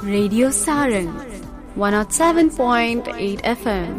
Radio Saran 107.8 FM.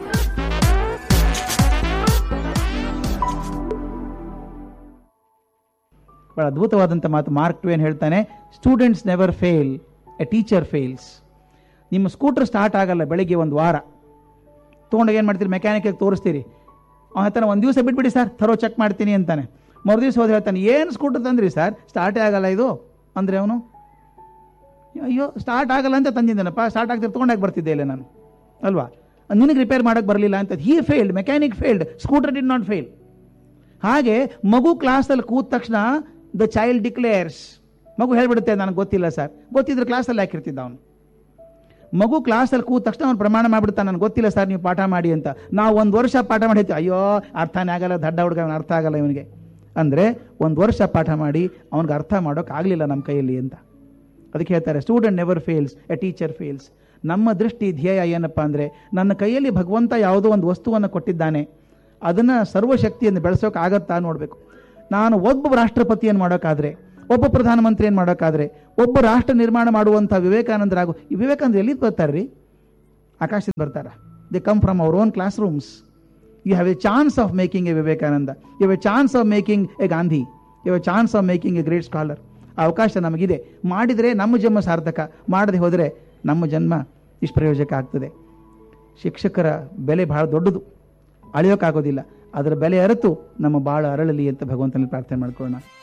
ಬಹಳ ಅದ್ಭುತವಾದಂಥ ಮಾತು ಮಾರ್ಕ್ ಟ್ವೇನ್ ಹೇಳ್ತಾನೆ students never fail a teacher fails ನಿಮ್ಮ ಸ್ಕೂಟರ್ ಸ್ಟಾರ್ಟ್ ಆಗಲ್ಲ ಬೆಳಿಗ್ಗೆ ಒಂದು ವಾರ ತೊಗೊಂಡೋಗಿ ಏನು ಮಾಡ್ತೀರಿ ಮೆಕ್ಯಾನಿಕ್ಗೆ ತೋರಿಸ್ತೀರಿ ಅವನ ಹತ್ರ ಒಂದು ದಿವಸ ಬಿಟ್ಬಿಡಿ ಸರ್ ಥರೋ ಚೆಕ್ ಮಾಡ್ತೀನಿ ಅಂತಾನೆ ಮರು ದಿವಸ ಹೋದ್ರೆ ಹೇಳ್ತಾನೆ ಏನು ಸ್ಕೂಟರ್ ತಂದ್ರಿ ಸರ್ ಸ್ಟಾರ್ಟೇ ಆಗಲ್ಲ ಇದು ಅಂದರೆ ಅವನು ಅಯ್ಯೋ ಸ್ಟಾರ್ಟ್ ಆಗಲ್ಲ ಅಂತ ತಂದಿದ್ದೇನಪ್ಪ ಸ್ಟಾರ್ಟ್ ಆಗ್ತಿರ್ ತೊಗೊಂಡಾಗ ಬರ್ತಿದ್ದೆ ಇಲ್ಲ ನಾನು ಅಲ್ವಾ ನಿನಗೆ ರಿಪೇರ್ ಮಾಡೋಕ್ಕೆ ಬರಲಿಲ್ಲ ಅಂತ he failed mechanic failed scooter did not fail ಹಾಗೆ ಮಗು ಕ್ಲಾಸಲ್ಲಿ ಕೂತ ತಕ್ಷಣ ದ ಚೈಲ್ಡ್ ಡಿಕ್ಲೇರ್ಸ್ ಮಗು ಹೇಳ್ಬಿಡುತ್ತೆ ನನಗೆ ಗೊತ್ತಿಲ್ಲ ಸರ್ ಗೊತ್ತಿದ್ರೆ ಕ್ಲಾಸಲ್ಲಿ ಹಾಕಿರ್ತಿದ್ದ ಅವನು ಮಗು ಕ್ಲಾಸಲ್ಲಿ ಕೂತ ತಕ್ಷಣ ಅವ್ನು ಪ್ರಮಾಣ ಮಾಡಿಬಿಡ್ತಾನೆ ನನಗೆ ಗೊತ್ತಿಲ್ಲ ಸರ್ ನೀವು ಪಾಠ ಮಾಡಿ ಅಂತ ನಾವು ಒಂದು ವರ್ಷ ಪಾಠ ಮಾಡಿರ್ತೀವಿ ಅಯ್ಯೋ ಅರ್ಥನೇ ಆಗಲ್ಲ ದಡ್ಡ ಹುಡುಗ ಅವ್ನಿಗೆ ಅರ್ಥ ಆಗಲ್ಲ ಇವನಿಗೆ ಅಂದರೆ ಒಂದು ವರ್ಷ ಪಾಠ ಮಾಡಿ ಅವ್ನಿಗೆ ಅರ್ಥ ಮಾಡೋಕೆ ಆಗಲಿಲ್ಲ ನಮ್ಮ ಕೈಯಲ್ಲಿ ಅಂತ ಅದಕ್ಕೆ ಹೇಳ್ತಾರೆ student never fails a teacher fails ನಮ್ಮ ದೃಷ್ಟಿ ಧ್ಯೇಯ ಏನಪ್ಪ ಅಂದರೆ ನನ್ನ ಕೈಯಲ್ಲಿ ಭಗವಂತ ಯಾವುದೋ ಒಂದು ವಸ್ತುವನ್ನು ಕೊಟ್ಟಿದ್ದಾನೆ ಅದನ್ನು ಸರ್ವಶಕ್ತಿಯನ್ನು ಬೆಳೆಸೋಕೆ ಆಗತ್ತಾ ನೋಡಬೇಕು ನಾನು ಒಬ್ಬ ರಾಷ್ಟ್ರಪತಿಯನ್ನು ಮಾಡೋಕ್ಕಾದ್ರೆ ಒಬ್ಬ ಪ್ರಧಾನಮಂತ್ರಿಯನ್ನು ಮಾಡೋಕ್ಕಾದ್ರೆ ಒಬ್ಬ ರಾಷ್ಟ್ರ ನಿರ್ಮಾಣ ಮಾಡುವಂಥ ವಿವೇಕಾನಂದರಾಗು ಈ ವಿವೇಕಾನಂದ ಎಲ್ಲಿ ಬರ್ತಾರೆ ರೀ ಆಕಾಶದಿಂದ ಬರ್ತಾರ they come from our own classrooms you have a chance of making a Vivekananda you have a chance of making a Gandhi you have a chance of making a great scholar ಆ ಅವಕಾಶ ನಮಗಿದೆ ಮಾಡಿದರೆ ನಮ್ಮ ಜನ್ಮ ಸಾರ್ಥಕ ಮಾಡದೆ ಹೋದರೆ ನಮ್ಮ ಜನ್ಮ ನಿಷ್ಪ್ರಯೋಜಕ ಆಗ್ತದೆ ಶಿಕ್ಷಕರ ಬೆಲೆ ಬಹಳ ದೊಡ್ಡದು ಅಳೆಯೋಕ್ಕಾಗೋದಿಲ್ಲ ಅದರ ಬೆಲೆ ಅರಿತು ನಮ್ಮ ಬಾಳ ಅರಳಲಿ ಅಂತ ಭಗವಂತನಲ್ಲಿ ಪ್ರಾರ್ಥನೆ ಮಾಡ್ಕೊಳ್ಳೋಣ